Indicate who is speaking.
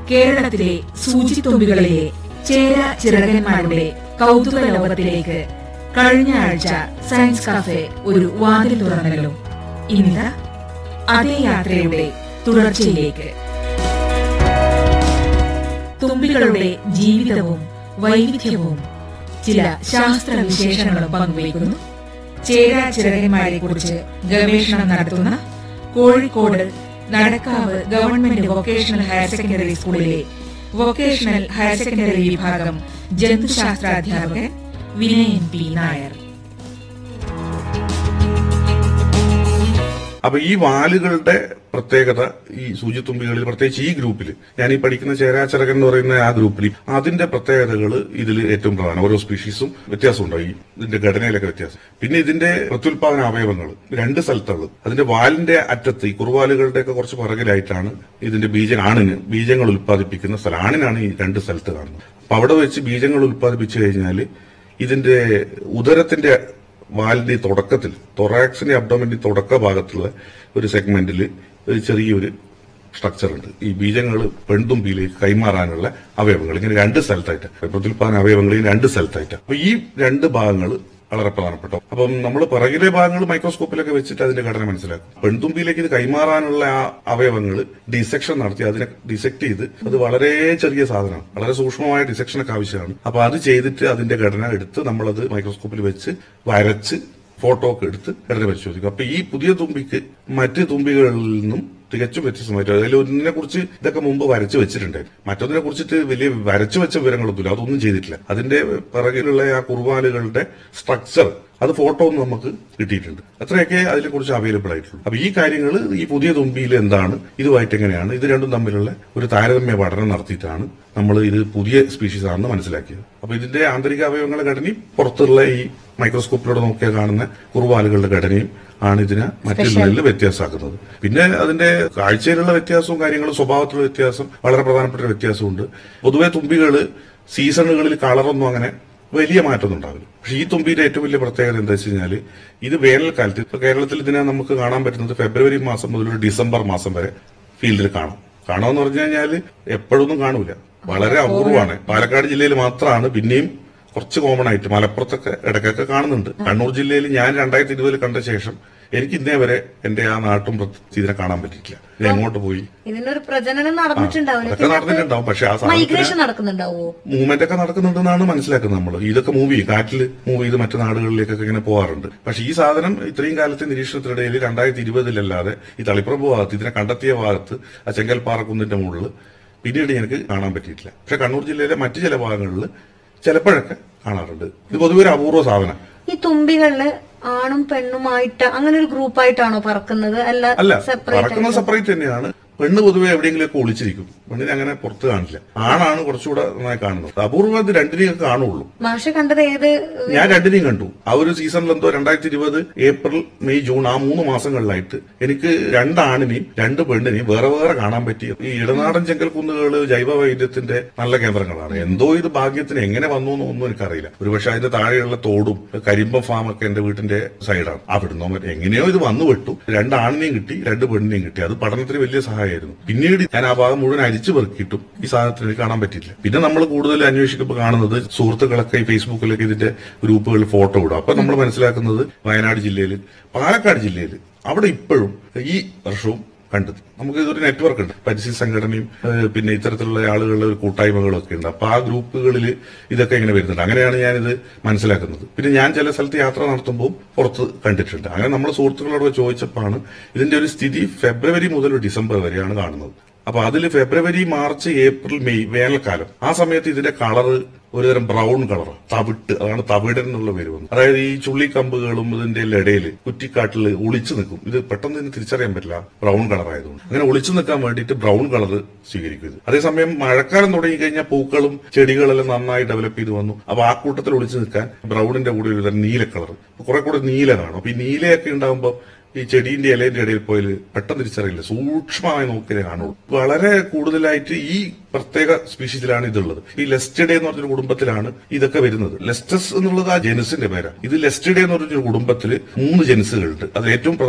Speaker 1: കേരളത്തിലെ സൂചിത്തുമ്പികളിലെ ചേര ചിറകന്മാരുടെ കൗതുക ലോകത്തിലേക്ക് കഴിഞ്ഞ ആഴ്ച സയൻസ് കാഫെ ഒരു വാതിൽ തുറന്നല്ലോ ഇന്നിതാ അതേ യാത്രയുടെ തുടർച്ചയിലേക്ക് തുമ്പികളുടെ ജീവിതവും വൈവിധ്യവും ചില ശാസ്ത്ര വിശേഷങ്ങളും പങ്കുവയ്ക്കുന്നു ചേര ചിറകന്മാരെ കുറിച്ച് ഗവേഷണം നടത്തുന്ന Kozhikode Nadakkavu government vocational higher secondary സ്കൂളിലെ വൊക്കേഷണൽ ഹയർ സെക്കൻഡറി വിഭാഗം ജന്തുശാസ്ത്രാധ്യാപകൻ വിനയൻ പി നായർ
Speaker 2: അപ്പൊ ഈ വാലുകളുടെ പ്രത്യേകത ഈ സൂചിത്തുമ്പികളിൽ പ്രത്യേകിച്ച് ഈ ഗ്രൂപ്പിൽ ഞാൻ ഈ പഠിക്കുന്ന ചേരാചരകൻ എന്ന് പറയുന്ന ആ ഗ്രൂപ്പിൽ അതിന്റെ പ്രത്യേകതകൾ ഇതിൽ ഏറ്റവും പ്രധാനം ഓരോ സ്പീഷീസും വ്യത്യാസമുണ്ടോ ഈ ഇതിന്റെ ഘടനയിലൊക്കെ വ്യത്യാസം പിന്നെ ഇതിന്റെ പ്രത്യുൽപാദന അവയവങ്ങൾ രണ്ട് സ്ഥലത്തുള്ളത് അതിന്റെ വാലിന്റെ അറ്റത്ത് ഈ കുറുവാലുകളുടെ ഒക്കെ കുറച്ച് പുറകിലായിട്ടാണ് ഇതിന്റെ ബീജ ആണിന് ബീജങ്ങൾ ഉൽപ്പാദിപ്പിക്കുന്ന സ്ഥലം ആണിനാണ് ഈ രണ്ട് സ്ഥലത്ത് കാണുന്നത് അപ്പൊ അവിടെ വെച്ച് ബീജങ്ങൾ ഉൽപ്പാദിപ്പിച്ചു കഴിഞ്ഞാൽ ഇതിന്റെ ഉദരത്തിന്റെ വാലിന്റെ ഈ തുടക്കത്തിൽ തൊറാക്സിന്റെ അബ്ഡോമിന്റെ തുടക്ക ഭാഗത്തുള്ള ഒരു സെഗ്മെന്റിൽ ഒരു ചെറിയൊരു സ്ട്രക്ചർ ഉണ്ട് ഈ ബീജങ്ങൾ പെൺതുമ്പിയിലേക്ക് കൈമാറാനുള്ള അവയവങ്ങൾ ഇങ്ങനെ രണ്ട് സ്ഥലത്തായിട്ട് പ്രത്യുൽപാദന അവയവങ്ങൾ ഈ രണ്ട് സ്ഥലത്തായിട്ട് അപ്പൊ ഈ രണ്ട് ഭാഗങ്ങൾ വളരെ പ്രധാനപ്പെട്ട അപ്പം നമ്മൾ പിറകിലെ ഭാഗങ്ങൾ മൈക്രോസ്കോപ്പിലൊക്കെ വെച്ചിട്ട് അതിന്റെ ഘടന മനസ്സിലാക്കും പെൺതുമ്പിയിലേക്ക് ഇത് കൈമാറാനുള്ള ആ അവയവങ്ങൾ ഡിസെക്ഷൻ നടത്തി അതിനെ ഡിസെക്ട് ചെയ്ത് അത് വളരെ ചെറിയ സാധനമാണ് വളരെ സൂക്ഷ്മമായ ഡിസെക്ഷനൊക്കെ ആവശ്യമാണ് അപ്പൊ അത് ചെയ്തിട്ട് അതിന്റെ ഘടന എടുത്ത് നമ്മളത് മൈക്രോസ്കോപ്പിൽ വെച്ച് വരച്ച് ഫോട്ടോ ഒക്കെ എടുത്ത് ഘടന പരിശോധിക്കും അപ്പൊ ഈ പുതിയ തുമ്പിക്ക് മറ്റ് തുമ്പികളിൽ നിന്നും തികച്ചും വ്യത്യസ്തമായിട്ട് അതിൽ ഒന്നിനെ കുറിച്ച് ഇതൊക്കെ മുമ്പ് വരച്ചു വെച്ചിട്ടുണ്ടായിരുന്നു മറ്റൊന്നിനെ കുറിച്ചിട്ട് വലിയ വരച്ചു വെച്ച വിവരങ്ങളൊന്നുമില്ല അതൊന്നും ചെയ്തിട്ടില്ല അതിന്റെ പിറകിലുള്ള ആ കുർബാനുകളുടെ സ്ട്രക്ചർ അത് ഫോട്ടോ ഒന്നും നമുക്ക് കിട്ടിയിട്ടുണ്ട് അത്രയൊക്കെ അതിനെ കുറിച്ച് അവൈലബിൾ ആയിട്ടുള്ളൂ അപ്പൊ ഈ കാര്യങ്ങൾ ഈ പുതിയ തുമ്പിയിൽ എന്താണ് ഇതുമായിട്ട് എങ്ങനെയാണ് ഇത് രണ്ടും തമ്മിലുള്ള ഒരു താരതമ്യ പഠനം നടത്തിയിട്ടാണ് നമ്മൾ ഇത് പുതിയ സ്പീഷീസ് ആണെന്ന് മനസ്സിലാക്കിയത് അപ്പൊ ഇതിന്റെ ആന്തരിക അവയവങ്ങളുടെ ഘടനയും പുറത്തുള്ള ഈ മൈക്രോസ്കോപ്പിലൂടെ നോക്കിയാൽ കാണുന്ന കുറുവാലുകളുടെ ഘടനയും ആണ് ഇതിനെ മറ്റുള്ളതിൽ വ്യത്യാസമാക്കുന്നത് പിന്നെ അതിന്റെ കാഴ്ചയിലുള്ള വ്യത്യാസവും കാര്യങ്ങളും സ്വഭാവത്തിലുള്ള വ്യത്യാസം വളരെ പ്രധാനപ്പെട്ട ഒരു വ്യത്യാസമുണ്ട് പൊതുവെ തുമ്പികള് സീസണുകളിൽ കളറൊന്നും അങ്ങനെ വലിയ മാറ്റമൊന്നും ഉണ്ടാവില്ല പക്ഷെ ഈ തുമ്പിയുടെ ഏറ്റവും വലിയ പ്രത്യേകത എന്താ വെച്ച് കഴിഞ്ഞാൽ ഇത് വേനൽക്കാലത്ത് ഇപ്പൊ കേരളത്തിൽ ഇതിനെ നമുക്ക് കാണാൻ പറ്റുന്നത് ഫെബ്രുവരി മാസം മുതൽ ഒരു ഡിസംബർ മാസം വരെ ഫീൽഡിൽ കാണാം കാണാമെന്ന് പറഞ്ഞു കഴിഞ്ഞാൽ എപ്പോഴൊന്നും കാണൂല വളരെ അപൂർവമാണ് പാലക്കാട് ജില്ലയിൽ മാത്രമാണ് പിന്നെയും കുറച്ച് കോമൺ ആയിട്ട് മലപ്പുറത്തൊക്കെ ഇടയ്ക്കൊക്കെ കാണുന്നുണ്ട് കണ്ണൂർ ജില്ലയിൽ ഞാൻ രണ്ടായിരത്തി ഇരുപതിൽ കണ്ട ശേഷം എനിക്ക് ഇന്നേ വരെ എന്റെ ആ നാട്ടും പ്രത്യേകിച്ച് ഇതിനെ കാണാൻ പറ്റിയിട്ടില്ല ഞാൻ എങ്ങോട്ട് പോയി
Speaker 3: ഇതിനൊരു പ്രജനനം നടന്നിട്ടുണ്ടാവില്ല
Speaker 2: അതൊക്കെ നടന്നിട്ടുണ്ടാവും പക്ഷെ ആ സാധനത്തിന്
Speaker 3: മൈഗ്രേഷൻ നടക്കുന്നുണ്ടാവോ
Speaker 2: മൂവ്മെന്റ് ഒക്കെ നടക്കുന്നുണ്ടെന്നാണ് മനസ്സിലാക്കുന്നത് നമ്മൾ ഇതൊക്കെ മൂവ് ചെയ്യും കാറ്റിൽ മൂവ് ചെയ്ത് മറ്റു നാടുകളിലേക്കൊക്കെ ഇങ്ങനെ പോകാറുണ്ട് പക്ഷെ ഈ സാധനം ഇത്രയും കാലത്തെ നിരീക്ഷണത്തിനിടയിൽ രണ്ടായിരത്തി ഇരുപതിലല്ലാതെ ഈ തളിപ്പറമ്പ് ഭാഗത്ത് ഇതിനെ കണ്ടെത്തിയ ഭാഗത്ത് ആ ചെങ്കൽപ്പാറക്കുന്നിന്റെ മുകളിൽ പിന്നീട് എനിക്ക് കാണാൻ പറ്റിയിട്ടില്ല പക്ഷെ കണ്ണൂർ ജില്ലയിലെ മറ്റു ചില ഭാഗങ്ങളിൽ ചിലപ്പോഴൊക്കെ കാണാറുണ്ട് ഇത് പൊതുവെ ഒരു അപൂർവ സാധനം
Speaker 3: ഈ തുമ്പികളില് ആണും പെണ്ണുമായിട്ട് അങ്ങനെ ഒരു ഗ്രൂപ്പായിട്ടാണോ പറക്കുന്നത്
Speaker 2: അല്ല
Speaker 3: അല്ല സെപ്പറേറ്റ്
Speaker 2: പറക്കുന്നത് സെപ്പറേറ്റ് തന്നെയാണ് പെണ്ണ് പൊതുവെ എവിടെയെങ്കിലുമൊക്കെ ഒളിച്ചിരിക്കും പെണ്ണിനെ അങ്ങനെ പുറത്ത് കാണില്ല ആണാണ് കുറച്ചുകൂടെ നന്നായി കാണുന്നത് അപൂർവം ഇത് രണ്ടിനെയൊക്കെ കാണുള്ളൂ
Speaker 3: മാഷ കണ്ടത് ഏത്
Speaker 2: ഞാൻ രണ്ടിനെയും കണ്ടു ആ ഒരു സീസണിൽ എന്തോ രണ്ടായിരത്തി ഇരുപത് ഏപ്രിൽ മെയ് ജൂൺ ആ മൂന്ന് മാസങ്ങളിലായിട്ട് എനിക്ക് രണ്ടാണിനെയും രണ്ട് പെണ്ണിനെയും വേറെ വേറെ കാണാൻ പറ്റി ഈ ഇടനാടൻ ചെങ്കൽ കുന്നുകള് ജൈവ വൈദ്യത്തിന്റെ നല്ല കേന്ദ്രങ്ങളാണ് എന്തോ ഇത് ഭാഗ്യത്തിന് എങ്ങനെ വന്നു എന്നൊന്നും എനിക്കറിയില്ല ഒരുപക്ഷെ അതിന്റെ താഴെയുള്ള തോടും കരിമ്പം ഫാം ഒക്കെ എന്റെ വീട്ടിന്റെ സൈഡാണ് അവിടുന്ന് മറ്റേ എങ്ങനെയോ ഇത് വന്നു വിട്ടു രണ്ട് ആണിനെയും കിട്ടി രണ്ട് പെണ്ണിനെയും കിട്ടി അത് പഠനത്തിന് വലിയ സഹായമായിരുന്നു പിന്നീട് ഞാൻ ആ ഭാഗം മുഴുവൻ അരിച്ചു പെറുക്കിയിട്ടും ഈ സാധനത്തിന് എനിക്ക് കാണാൻ പറ്റിയില്ല പിന്നെ നമ്മൾ കൂടുതൽ അന്വേഷിക്കുമ്പോൾ കാണുന്നത് സുഹൃത്തുക്കളൊക്കെ ഈ ഫേസ്ബുക്കിലൊക്കെ ഇതിന്റെ ഗ്രൂപ്പുകളിൽ ഫോട്ടോ ഇടും അപ്പൊ നമ്മൾ മനസ്സിലാക്കുന്നത് വയനാട് ജില്ലയിൽ പാലക്കാട് ജില്ലയിൽ അവിടെ ഇപ്പോഴും ഈ വർഷവും കണ്ടത് നമുക്ക് ഇതൊരു നെറ്റ്വർക്ക് ഉണ്ട് പരിസ്ഥിതി സംഘടനയും ഏഹ് പിന്നെ ഇത്തരത്തിലുള്ള ആളുകളുടെ ഒരു കൂട്ടായ്മകളും ഒക്കെ ഉണ്ട് അപ്പൊ ആ ഗ്രൂപ്പുകളിൽ ഇതൊക്കെ ഇങ്ങനെ വരുന്നുണ്ട് അങ്ങനെയാണ് ഞാനിത് മനസ്സിലാക്കുന്നത് പിന്നെ ഞാൻ ചില സ്ഥലത്ത് യാത്ര നടത്തുമ്പോൾ പുറത്ത് കണ്ടിട്ടുണ്ട് അങ്ങനെ നമ്മൾ സുഹൃത്തുക്കളോട് ചോദിച്ചപ്പോഴാണ് ഇതിന്റെ ഒരു സ്ഥിതി ഫെബ്രുവരി മുതൽ ഡിസംബർ വരെയാണ് കാണുന്നത് അപ്പൊ അതിൽ ഫെബ്രുവരി മാർച്ച് ഏപ്രിൽ മെയ് വേനൽക്കാലം ആ സമയത്ത് ഇതിന്റെ കളറ് ഒരുതരം ബ്രൗൺ കളർ തവിട്ട് അതാണ് തവിടൻ എന്നുള്ള പേര് വന്നു അതായത് ഈ ചുള്ളിക്കമ്പുകളും ഇതിന്റെ ഇടയിൽ കുറ്റിക്കാട്ടിൽ ഒളിച്ചു നിൽക്കും ഇത് പെട്ടെന്ന് ഇതിന് തിരിച്ചറിയാൻ പറ്റില്ല ബ്രൗൺ കളർ ആയതുകൊണ്ട് അങ്ങനെ ഒളിച്ചു നിൽക്കാൻ വേണ്ടിയിട്ട് ബ്രൗൺ കളർ സ്വീകരിക്കും ഇത് അതേസമയം മഴക്കാലം തുടങ്ങി കഴിഞ്ഞാൽ പൂക്കളും ചെടികളെല്ലാം നന്നായി ഡെവലപ്പ് ചെയ്ത് വന്നു അപ്പൊ ആ കൂട്ടത്തിൽ ഒളിച്ചു നിൽക്കാൻ ബ്രൗണിന്റെ കൂടെ ഒരു തരം നീല കളർ കുറെ കൂടെ നീല കാണും അപ്പൊ ഈ നീലയൊക്കെ ഉണ്ടാകുമ്പോൾ ഈ ചെടീന്റെ ഇലേന്റെ ഇടയിൽ പോയാൽ പെട്ടെന്ന് തിരിച്ചറിയില്ല സൂക്ഷ്മമായി നോക്കിയേ കാണുള്ളൂ വളരെ കൂടുതലായിട്ട് ഈ പ്രത്യേക സ്പീഷീസിലാണ് ഇതുള്ളത് ഈ ലെസ്റ്റഡേ എന്ന് പറഞ്ഞൊരു കുടുംബത്തിലാണ് ഇതൊക്കെ വരുന്നത് ലെസ്റ്റസ് എന്നുള്ളത് ആ ജെനുസിന്റെ പേരാണ് ഇത് ലെസ്റ്റഡേ എന്ന് പറഞ്ഞൊരു കുടുംബത്തിൽ മൂന്ന് ജെനുസുകളുണ്ട് അത് ഏറ്റവും